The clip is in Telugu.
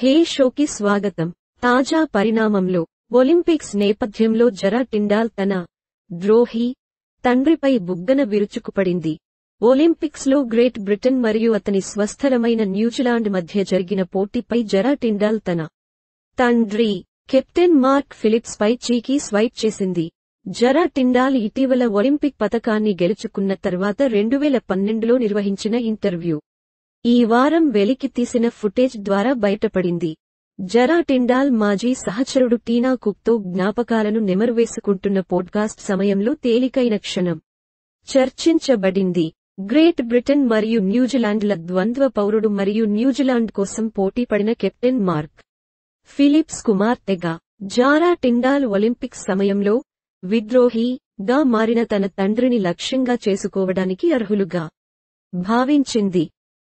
హే షోకి స్వాగతం తాజా పరిణామంలో ఒలింపిక్స్ నేపథ్యంలో జరా టిండాల్ తన ద్రోహి తండ్రిపై బుగ్గన విరుచుకుపడింది ఒలింపిక్స్ లో గ్రేట్ బ్రిటన్ మరియు అతని స్వస్థలమైన న్యూజిలాండ్ మధ్య జరిగిన పోటీపై జరా టిండాల్ తన తండ్రి కెప్టెన్ మార్క్ ఫిలిప్స్ పై చీకీ స్వైప్ చేసింది జరా టిండాల్ ఇటీవల ఒలింపిక్ పతకాన్ని గెలుచుకున్న తర్వాత రెండువేల పన్నెండులో నిర్వహించిన ఇంటర్వ్యూ ఈ వారం వెలికితీసిన ఫుటేజ్ ద్వారా బయటపడింది జరా టిండాల్ మాజీ సహచరుడు టీనా కుక్తో జ్ఞాపకాలను నెమరువేసుకుంటున్న పోడ్కాస్ట్ సమయంలో తేలికైన క్షణం చర్చించబడింది గ్రేట్ బ్రిటన్ మరియు న్యూజిలాండ్ల ద్వంద్వ పౌరుడు మరియు న్యూజిలాండ్ కోసం పోటీపడిన కెప్టెన్ మార్క్ ఫిలిప్స్ కుమార్తెగా జారా టిండాల్ ఒలింపిక్స్ సమయంలో విద్రోహి గా మారిన తన తండ్రిని లక్ష్యంగా చేసుకోవడానికి అర్హులుగా భావించింది